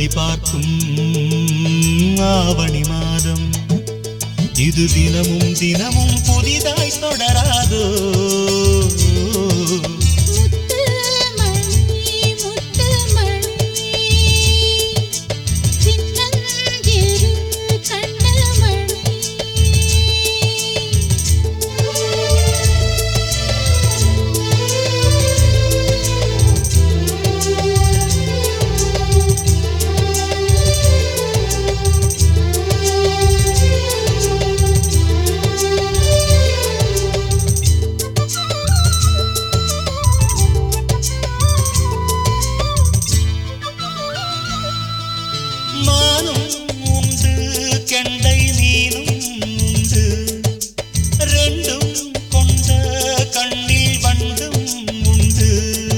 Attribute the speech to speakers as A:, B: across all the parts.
A: அருந்ததி பார்க்கும் ஆவணி மாதம் இது தினமும் தினமும் புதிதாய் தொடராதோ
B: முத்து மணி முத்து மணி சின்னஞ்சிறு கண்ணு
A: மானும் உண்டு கெண்டை மீனும் உண்டு ரெண்டும் கொண்ட கண்ணில் வண்டும் உண்டு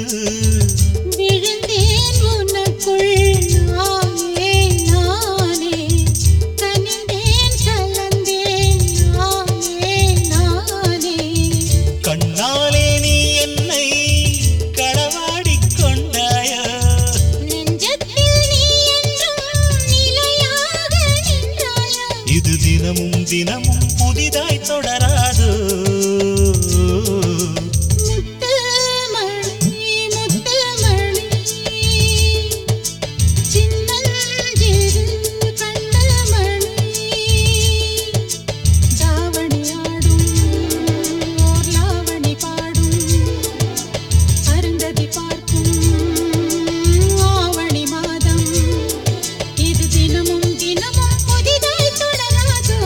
B: விழுந்தேன் உனக்குள் நானே நானே கனிந்தேன் கலந்தேன் நானே நானே
A: கண்ணாலே நீ என்னை களவாடிக் கொண்டாயோ
B: நெஞ்சத்தில் நீ என்றும் நிலையாக நின்றாயா
A: இது தினமும் தினமும் புதிதாய் தொடராதோ
B: முத்து மணி முத்து மணி சின்னஞ்சிறு கண்ணு மணி தாவணியாடும் ஓர் லாவணி பாடும் அருந்ததி பார்க்கும் ஆவணி மாதம் இது தினமும் தினமும் புதிதாய் தொடராதோ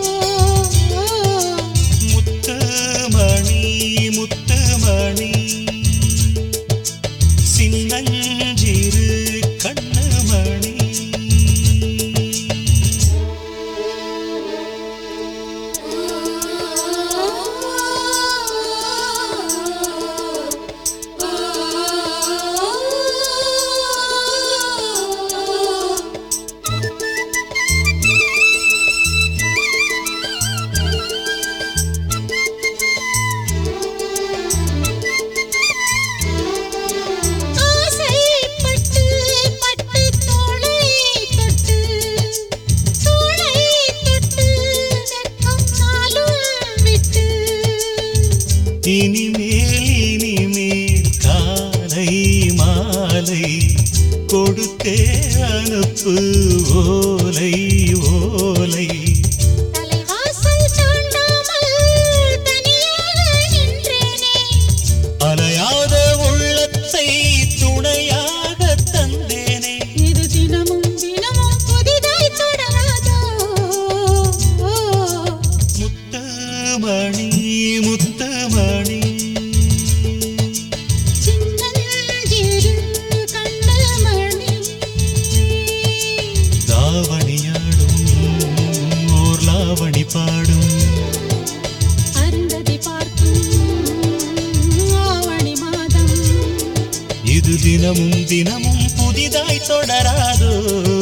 A: முத்து மணி முத்து மணி சின்னஞ்சிறு கண்ணு மணி
B: ஆசைப்பட்டு பட்டு தோளை தொட்டு தோளை தொட்டு வெட்கம் நாளும் விட்டு
A: இனிமேல் இனிமேல் காலை மாலை கொடுத்தே அனுப்பு ஓலை ஓலை
B: தலைவாசல் தாண்டாமல் தனியாக நின்றேனே
A: அலையாத உள்ளத்தை துணையாக தந்தேனே
B: இது தினமும் தினமும் புதிதாய் தொடராதோ
A: முத்துமணி முத்துமணி
B: சின்னஞ்சிறு கண்ணு மணி
A: தாவணியாடும் ஓர் லாவணி பாடும்
B: அருந்ததி பார்க்கும் ஆவணி மாதம்
A: இது தினமும் தினமும் புதிதாய் தொடராதோ